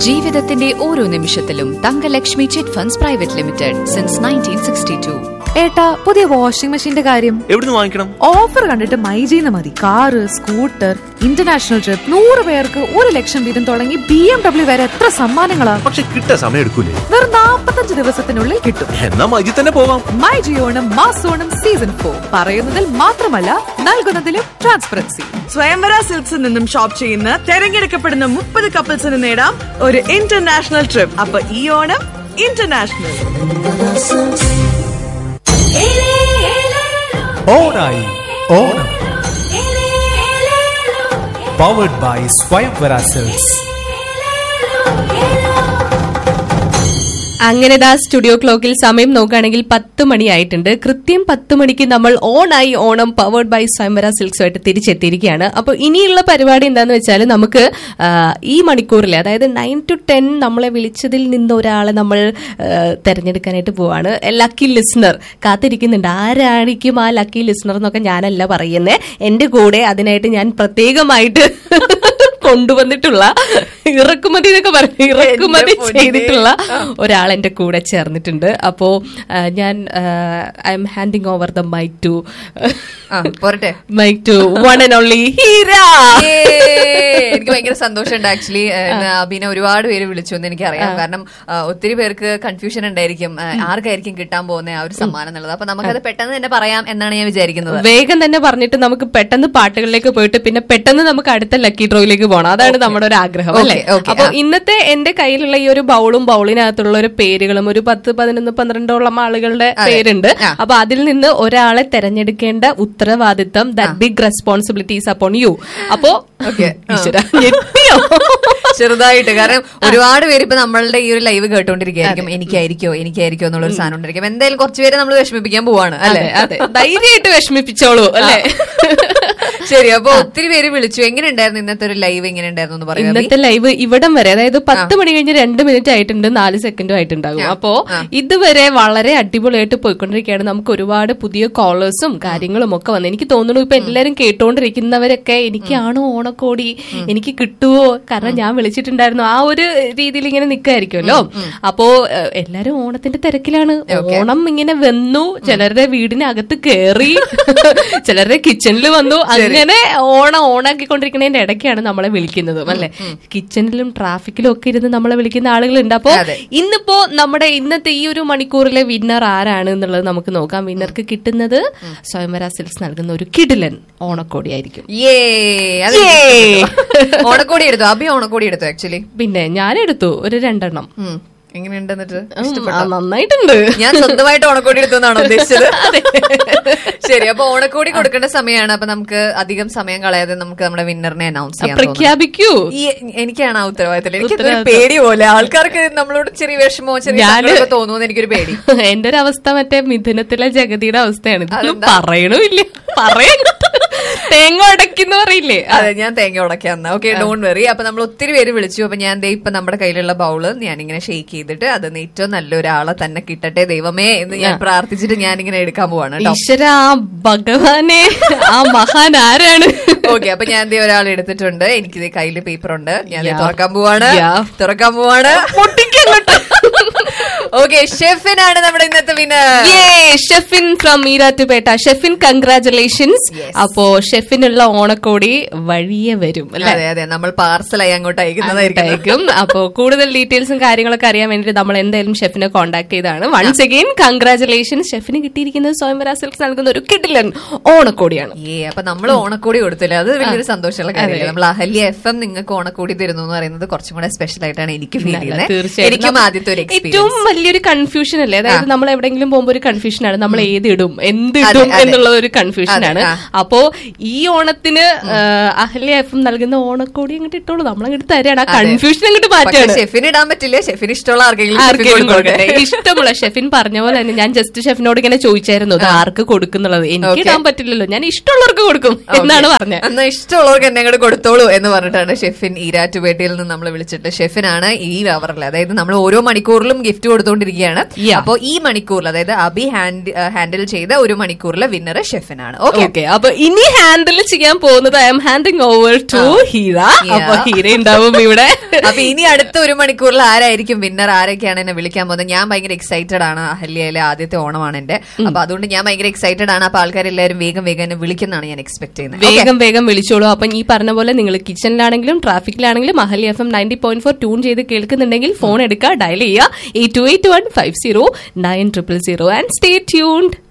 ജീവിതത്തിന്റെ ഓരോ നിമിഷത്തിലും Thangalakshmi chit funds private limited since nineteen sixty two ഏട്ടാ പുതിയ വാഷിംഗ് മെഷീന്റെ കാര്യം എവിടുന്ന് വാങ്ങിക്കണം ഓഫർ കണ്ടിട്ട് മൈജീന്ന് മതി കാറ് സ്കൂട്ടർ ഇന്റർനാഷണൽ ട്രിപ്പ് നൂറ് പേർക്ക് ഒരു ലക്ഷം വീതം തുടങ്ങി ബി എം ഡബ്ല്യു വരെ എത്ര സമ്മാനങ്ങളാ പക്ഷെ കിട്ടാൻ സമയം എടുക്കൂലേ വെറും നാപ്പത്തഞ്ച് ദിവസത്തിനുള്ളിൽ കിട്ടും എന്നാ മജി തന്നെ പോവാം മൈ ജിയോണം മാസോണം സീസൺ ഫോർ പറയുന്നതിൽ മാത്രമല്ല നൽകുന്നതിലും ട്രാൻസ്പെറൻസി സ്വയംവര സിൽക്സിൽ നിന്നും ഷോപ്പ് ചെയ്യുന്ന തെരഞ്ഞെടുക്കപ്പെടുന്ന മുപ്പത് കപ്പിൾസിന് നേടാം ഒരു ഇന്റർനാഷണൽ ട്രിപ്പ് അപ്പൊ ഈ ഓണം ഇന്റർനാഷണൽ ഓണായി Onam powered by Swayamvara silks അങ്ങനെ ദാ സ്റ്റുഡിയോ ക്ലോക്കിൽ സമയം നോക്കുകയാണെങ്കിൽ പത്ത് മണിയായിട്ടുണ്ട് കൃത്യം പത്ത് മണിക്ക് നമ്മൾ ഓണായി ഓണം പവേർഡ് ബൈ സ്വയംവര സിൽക്സുമായിട്ട് തിരിച്ചെത്തിയിരിക്കുകയാണ് അപ്പോൾ ഇനിയുള്ള പരിപാടി എന്താന്ന് വെച്ചാൽ നമുക്ക് ആ, ഈ മണിക്കൂറിൽ അതായത് നയൻ ടു ടെൻ നമ്മളെ വിളിച്ചതിൽ നിന്ന് ഒരാളെ നമ്മൾ ആ, തെരഞ്ഞെടുക്കാനായിട്ട് പോവാണ് ലക്കി ലിസ്ണർ കാത്തിരിക്കുന്നുണ്ട് ആരായിരിക്കും ആ ലക്കി ലിസ്ണർ എന്നൊക്കെ ഞാനല്ല പറയുന്നത് എന്റെ കൂടെ അതിനായിട്ട് ഞാൻ പ്രത്യേകമായിട്ട് കൊണ്ടുവന്നിട്ടുള്ള ഇറക്കുമതി എന്നൊക്കെ പറഞ്ഞു ഇറക്കുമതി എന്റെ പൊന്നേ. ചെയ്തിട്ടുള്ള ഒരാൾ എന്റെ കൂടെ ചേർന്നിട്ടുണ്ട് അപ്പോ ആ, ഞാൻ I am handing over the mic to പോരട്ടെ mic to one and only Heera Yay! എനിക്ക് ഭയങ്കര സന്തോഷമുണ്ട് ആക്ച്വലി അബീനെ ഒരുപാട് പേര് വിളിച്ചു എന്ന് എനിക്കറിയാം കാരണം ആ, ഒത്തിരി പേർക്ക് കൺഫ്യൂഷൻ ഉണ്ടായിരിക്കും ആ, ആർക്കായിരിക്കും കിട്ടാൻ പോകുന്ന ആ ഒരു സമ്മാനം എന്നുള്ളത് അപ്പൊ നമുക്കത് പെട്ടെന്ന് തന്നെ പറയാം എന്നാണ് ഞാൻ വിചാരിക്കുന്നത് വേഗം തന്നെ പറഞ്ഞിട്ട് നമുക്ക് പെട്ടെന്ന് പാട്ടുകളിലേക്ക് പോയിട്ട് പിന്നെ പെട്ടെന്ന് നമുക്ക് അടുത്ത ലക്കി ഡ്രോയിലേക്ക് പോകണം അതാണ് നമ്മുടെ ഒരു ആഗ്രഹം അല്ലേ Okay, okay, അപ്പൊ ആ. ഇന്നത്തെ എന്റെ കയ്യിലുള്ള ഈ ഒരു ബൗളും ബൗളിനകത്തുള്ള ഒരു പേരുകളും ഒരു പത്ത് പതിനൊന്ന് പന്ത്രണ്ടോളം ആളുകളുടെ പേരുണ്ട് ആ. അപ്പൊ അതിൽ നിന്ന് ഒരാളെ തെരഞ്ഞെടുക്കേണ്ട ഉത്തരവാദിത്തം that big responsibilities upon you അപ്പോ Okay, ആ. ഈശ്വരാ, ഞെട്ടിയോ ചെറുതായിട്ട് കാരണം ഒരുപാട് പേര് ഇപ്പൊ നമ്മളുടെ ഈ ഒരു ലൈവ് കേട്ടോണ്ടിരിക്കുകയായിരിക്കും എനിക്കായിരിക്കോ എനിക്കായിരിക്കോ എന്നുള്ള ഒരു സാധനം ഉണ്ടായിരിക്കും എന്തായാലും കുറച്ചുപേരെ നമ്മൾ വിഷമിപ്പിക്കാൻ പോവാണ് അല്ലെ അതെ അതെ ധൈര്യമായിട്ട് വിഷമിപ്പിച്ചോളൂ അല്ലേ ശരി അപ്പൊ ഒത്തിരി പേര് വിളിച്ചു എങ്ങനെ ഉണ്ടായിരുന്നു ഇന്നത്തെ ഒരു ലൈവ് എങ്ങനെ ഉണ്ടായിരുന്നു എന്ന് പറയാം ഇന്നത്തെ ലൈവ് ഇവിടം വരെ അതായത് പത്ത് മണി കഴിഞ്ഞ് രണ്ട് മിനിറ്റ് ആയിട്ടുണ്ട് നാല് സെക്കൻഡും ആയിട്ടുണ്ടാകും അപ്പോ ഇതുവരെ വളരെ അടിപൊളിയായിട്ട് പോയിക്കൊണ്ടിരിക്കുകയാണ് നമുക്ക് ഒരുപാട് പുതിയ കോളേഴ്സും കാര്യങ്ങളും ഒക്കെ വന്നു എനിക്ക് തോന്നുന്നു ഇപ്പൊ എല്ലാരും കേട്ടോണ്ടിരിക്കുന്നവരൊക്കെ എനിക്കാണോ ഓണക്കോടി എനിക്ക് കിട്ടുവോ കാരണം ഞാൻ വിളിച്ചിട്ടുണ്ടായിരുന്നു ആ ഒരു രീതിയിൽ ഇങ്ങനെ നിൽക്കായിരിക്കുമല്ലോ അപ്പോ ഏഹ്, എല്ലാരും ഓണത്തിന്റെ തിരക്കിലാണ് ഓണം ഇങ്ങനെ വന്നു ചിലരുടെ വീടിനകത്ത് കേറി ചിലരുടെ കിച്ചണിൽ വന്നു അങ്ങനെ ഓണം ഓണാക്കിക്കൊണ്ടിരിക്കുന്നതിന്റെ ഇടയ്ക്കാണ് നമ്മളെ വിളിക്കുന്നത് അല്ലെ കിച്ചണിലും ട്രാഫിക്കിലും ഒക്കെ ഇരുന്ന് നമ്മളെ വിളിക്കുന്ന ആളുകളുണ്ട് അപ്പോ അതെ. ഇന്നിപ്പോ നമ്മുടെ ഇന്നത്തെ ഈ ഒരു മണിക്കൂറിലെ വിന്നർ ആരാണ് എന്നുള്ളത് നമുക്ക് നോക്കാം വിന്നർക്ക് കിട്ടുന്നത് സ്വയംവര സിൽസ് നൽകുന്ന ഒരു കിടിലൻ ഓണക്കോടി ആയിരിക്കും യേ അത് ഓണക്കോടി എടുത്തു അഭി ഓണക്കോടി എടുത്തു ആക്ച്വലി പിന്നെ ഞാൻ എടുത്തു ഒരു രണ്ടെണ്ണം എങ്ങനെയുണ്ട് എന്നിട്ട് ഉം, ആ, നന്നായിട്ടുണ്ട് ഞാൻ സ്വന്തമായിട്ട് ഓണക്കോടി എടുത്തു എന്നാണോ ഉദ്ദേശിച്ചത് ശരി അപ്പൊ ഓണക്കോടി കൊടുക്കേണ്ട സമയമാണ് അപ്പൊ നമുക്ക് അധികം സമയം കളയാതെ നമുക്ക് നമ്മുടെ വിന്നറിനെ അനൗൺസ് ചെയ്യാൻ തോന്നുന്നു. പ്രഖ്യാപിക്കൂ ഈ എനിക്കാണ് ആ ഉത്തരവാദിത്തം എനിക്ക് ഉത്തരവാദിത്തം. പേടി പോലെ ആൾക്കാർക്ക് നമ്മളോട് ചെറിയ വിഷമോ ചെറിയ ഞാന് സങ്കടമൊക്കെ തോന്നുമെന്ന് എനിക്കൊരു പേടി എന്റെ ഒരു അവസ്ഥ മറ്റേ മിഥുനത്തിലെ ജഗതിയുടെ അവസ്ഥയാണ് ഇതൊന്നും അതെന്താ? പറയണമില്ല പറയണ തേങ്ങ ഉടയ്ക്കുന്ന പറയില്ലേ അതെ ഞാൻ തേങ്ങ ഉടക്കാന്ന ഓക്കെ ഡോൺ വെറി അപ്പൊ നമ്മൾ ഒത്തിരി പേര് വിളിച്ചു അപ്പൊ ഞാൻ ദേ ഇപ്പൊ നമ്മുടെ കയ്യിലുള്ള ബൗള് ഞാൻ ഇങ്ങനെ ഷെയ്ക്ക് ചെയ്തിട്ട് അത് ഏറ്റവും നല്ലൊരാളെ തന്നെ കിട്ടട്ടെ ദൈവമേ എന്ന് ഞാൻ പ്രാർത്ഥിച്ചിട്ട് ഞാൻ ഇങ്ങനെ എടുക്കാൻ പോവാണ് കേട്ടോ ഈശ്വര ആ ഭഗവാനെ ആ മഹാൻ ആരാണ് ഓക്കെ അപ്പൊ ഞാൻ ദേ ഒരാൾ എടുത്തിട്ടുണ്ട് എനിക്ക് ദേ കയ്യില് പേപ്പർ ഉണ്ട് ഞാൻ ദേ Yeah. തുറക്കാൻ പോവാണ് Yeah. തുറക്കാൻ പോവാണ് ഓക്കെ ഷെഫിനാണ് നമ്മുടെ ഇന്നത്തെ winner Yay! Shefin from Erattupetta Shefin congratulations അപ്പോ ഷെഫിനുള്ള ഓണക്കോടി വഴിയെ വരും അല്ലെ അതെ അതെ നമ്മൾ പാർസലായി അങ്ങോട്ട് അയക്കുന്നതായിരിക്കും ആയിരിക്കും അപ്പോ കൂടുതൽ ഡീറ്റെയിൽസും കാര്യങ്ങളൊക്കെ അറിയാൻ വേണ്ടിട്ട് നമ്മൾ എന്തായാലും ഷെഫിനെ കോൺടാക്ട് ചെയ്താണ് വൺസ് അഗെയിൻ കൺഗ്രാറ്റുലേഷൻസ് ഷെഫിന് കിട്ടിയിരിക്കുന്നത് സ്വയംവര സിൽക്സ് നൽകുന്ന ഒരു കിടിലൻ ഓണക്കോടിയാണ് ഏ അപ്പൊ നമ്മൾ ഓണക്കോടി കൊടുത്തില്ല അത് വലിയൊരു സന്തോഷമുള്ള കാര്യമല്ല നമ്മൾ അഹല്യ എഫ് എം നിങ്ങൾക്ക് ഓണക്കോടി തരുന്നു എന്ന് പറയുന്നത് കുറച്ചും കൂടെ സ്പെഷ്യൽ ആയിട്ടാണ് എനിക്ക് ഫീൽ ചെയ്യുന്നത് തീർച്ചയായും എനിക്കും ആദ്യത്തെ ഒരു ഏറ്റവും എക്സ്പീരിയൻസ് വലിയൊരു കൺഫ്യൂഷൻ അല്ലേ അതായത് നമ്മൾ എവിടെയെങ്കിലും പോകുമ്പോൾ ഒരു കൺഫ്യൂഷൻ ആണ് നമ്മൾ ഏത് ഇടും എന്ത് അതെ, ഇടും അതെ. എന്നുള്ള ഒരു കൺഫ്യൂഷൻ അതെ, ആണ് ആ. അപ്പോ ഈ ഓണത്തിന് ആ, അഹല്യ എഫ് എം നൽകുന്ന ഓണക്കോടി അങ്ങോട്ട് ഇട്ടോളൂ നമ്മൾ അങ്ങോട്ട് തരാണ് ആ കൺഫ്യൂഷൻ അങ്ങോട്ട് പക്ഷെ മാറ്റാണ് ഷെഫിന് ഇടാൻ പറ്റില്ല ഷെഫിന് ഇഷ്ടമുള്ള ആർക്കെങ്കിലും ഷെഫിന് ആർക്കെങ്കിലും കൊടുക്കട്ടെ. കൊടുക്കട്ടെ ഇഷ്ടമുള്ള ഷെഫിൻ പറഞ്ഞ പോലെ തന്നെ ഞാൻ ജസ്റ്റ് ഷെഫിനോട് ഇങ്ങനെ ചോദിച്ചായിരുന്നു ഇത് ആർക്ക് കൊടുക്കുന്നുള്ളത് എനിക്ക് Okay. ഇടാൻ പറ്റില്ലല്ലോ ഞാൻ ഇഷ്ടമുള്ളവർക്ക് കൊടുക്കും എന്നാണ് പറഞ്ഞത് എന്നാ ഇഷ്ടമുള്ളവർക്ക് എന്നെ അങ്ങോട്ട് കൊടുത്തോളൂ എന്ന് പറഞ്ഞിട്ടാണ് ഷെഫിൻ ഈരാറ്റുപേട്ടയിൽ നിന്ന് നമ്മൾ വിളിച്ചിട്ട് ഷെഫിനാണ് ഈ അവറിൽ അതായത് നമ്മൾ ഓരോ മണിക്കൂറിലും ഗിഫ്റ്റ് കൊടുത്തോണ്ടിരിക്കുകയാണ് Yeah. അപ്പോൾ ഈ മണിക്കൂറിൽ അതായത് അബി ഹാൻഡ് ഹാൻഡിൽ ചെയ്ത ഒരു മണിക്കൂറിലെ വിന്നർ ഷെഫിനാണ് ഓക്കെ ഓക്കെ അപ്പൊ ഇനി ഹാൻഡിൽ ചെയ്യാൻ പോകുന്നത് I am handing over to Heera Yeah. അപ്പൊ ഹീര ഉണ്ടാവും ഇവിടെ അപ്പൊ ഇനി അടുത്ത അടുത്ത ഒരു മണിക്കൂറിൽ ആരായിരിക്കും വിന്നർ ആരൊക്കെയാണ് എന്നെ വിളിക്കാൻ പോകുന്നത് ഞാൻ ഭയങ്കര എക്സൈറ്റഡ് ആണ് അഹല്യയിലെ ആദ്യത്തെ ഓണമാണ് എന്റെ അപ്പൊ അതുകൊണ്ട് ഞാൻ ഭയങ്കര എക്സൈറ്റഡ് ആണ് അപ്പൊ ആൾക്കാരെല്ലാവരും വേഗം വേഗം എന്നെ വിളിക്കുന്നതാണ് ഞാൻ എക്സ്പെക്ട് ചെയ്യുന്നത് വേഗം വേഗം വിളിച്ചോളൂ അപ്പം ഈ പറഞ്ഞ പോലെ നിങ്ങൾ കിച്ചണിലാണെങ്കിലും ട്രാഫിക്കിലാണെങ്കിലും മഹലി F M ninety point four tune ചെയ്ത് കേൾക്കുന്നുണ്ടെങ്കിൽ ഫോൺ എടുക്കുക ഡയൽ ചെയ്യുക eight two eight one five zero nine triple zero and stay tuned